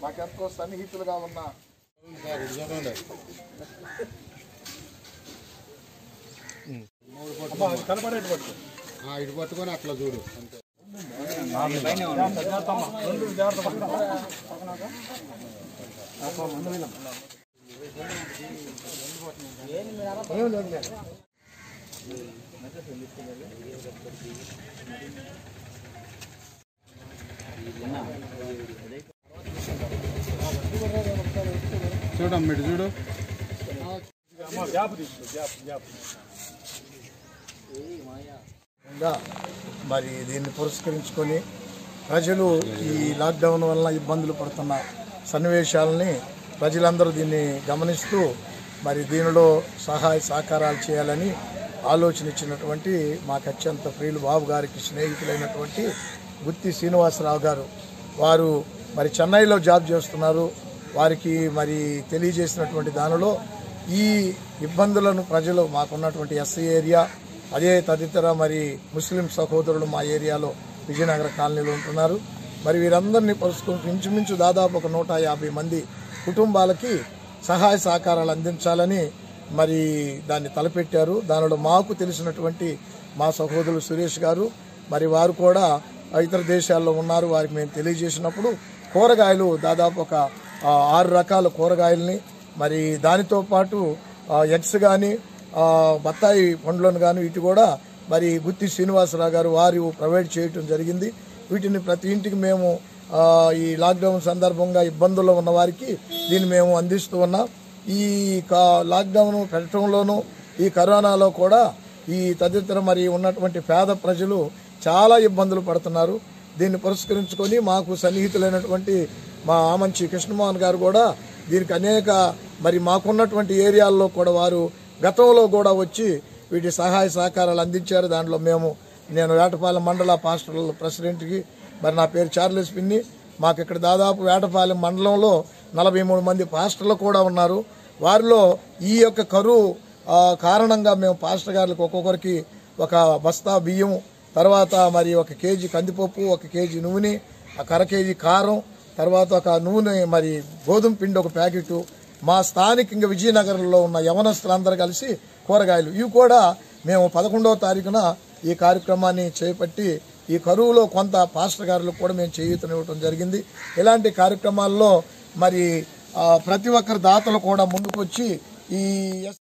మాకెంతో సన్నిహితులుగా ఉన్న ఇటు పట్టుకొని అట్లా చూడు అంతే చూడమ్మ ఇటు చూడు గా మరి దీన్ని పురస్కరించుకొని ప్రజలు ఈ లాక్డౌన్ వల్ల ఇబ్బందులు పడుతున్న సన్నివేశాలని ప్రజలందరూ దీన్ని గమనిస్తూ మరి దీనిలో సహాయ సహకారాలు చేయాలని ఆలోచన ఇచ్చినటువంటి మాకు అత్యంత ప్రియులు బాబు గారికి స్నేహితులైనటువంటి గుత్తి శ్రీనివాసరావు గారు వారు మరి చెన్నైలో జాబ్ చేస్తున్నారు వారికి మరి తెలియజేసినటువంటి దానిలో ఈ ఇబ్బందులను ప్రజలు మాకున్నటువంటి ఎస్సీ ఏరియా అదే తదితర మరి ముస్లిం సహోదరులు మా ఏరియాలో విజయనగర కాలనీలో ఉంటున్నారు మరి వీరందరినీ పరుచుకుని ఇంచుమించు దాదాపు ఒక నూట యాభై మంది కుటుంబాలకి సహాయ సహకారాలు అందించాలని మరి దాన్ని తలపెట్టారు దానిలో మాకు తెలిసినటువంటి మా సహోదరులు సురేష్ గారు మరి వారు కూడా ఇతర దేశాల్లో ఉన్నారు వారికి మేము తెలియజేసినప్పుడు కూరగాయలు దాదాపు ఒక ఆ, ఆరు రకాల కూరగాయలని మరి దానితో పాటు ఆ, ఎగ్స్ కానీ బత్తాయి పండ్లను కానీ వీటి కూడా మరి గుత్తి శ్రీనివాసరావు గారు వారు ప్రొవైడ్ చేయటం జరిగింది వీటిని ప్రతి ఇంటికి మేము ఆ, ఈ లాక్డౌన్ సందర్భంగా ఇబ్బందుల్లో ఉన్న వారికి దీన్ని మేము అందిస్తూ ఉన్నాం ఈ కా- లాక్డౌన్ పెట్టడంలోనూ ఈ కరోనాలో కూడా ఈ తదితర మరి ఉన్నటువంటి పేద ప్రజలు చాలా ఇబ్బందులు పడుతున్నారు దీన్ని పురస్కరించుకొని మాకు సన్నిహితులైనటువంటి మా ఆమంచి కృష్ణమోహన్ గారు కూడా దీనికి అనేక మరి మాకున్నటువంటి ఏరియాల్లో కూడా వారు గతంలో కూడా వచ్చి వీటి సహాయ సహకారాలు అందించారు దాంట్లో మేము నేను వేటపాలెం మండల పాస్టల్ ప్రెసిడెంట్కి మరి నా పేరు చార్లెస్ పిన్ని మాకు ఇక్కడ దాదాపు వేటపాలెం మండలంలో నలభై మూడు మంది పాస్టర్లు కూడా ఉన్నారు వారిలో ఈ యొక్క కరువు ఆ, కారణంగా మేము పాస్టర్ గారికి ఒక్కొక్కరికి ఒక బస్తా బియ్యం తర్వాత మరి ఒక కేజీ కందిపప్పు ఒక కేజీ నూనె ఒక అర కేజీ కారం తర్వాత ఒక నూనె మరి గోధుమ పిండి ఒక ప్యాకెట్ మా స్థానికంగా విజయనగరంలో ఉన్న యవనస్తులందరూ కలిసి కూరగాయలు ఇవి కూడా మేము పదకొండవ తారీఖున ఈ కార్యక్రమాన్ని చేపట్టి ఈ కరువులో కొంత పాస్టర్ గారులకు కూడా మేము చేయూతనివ్వటం జరిగింది ఇలాంటి కార్యక్రమాల్లో మరి ఆ, ప్రతి ఒక్కరి దాతలు కూడా ముందుకొచ్చి ఈ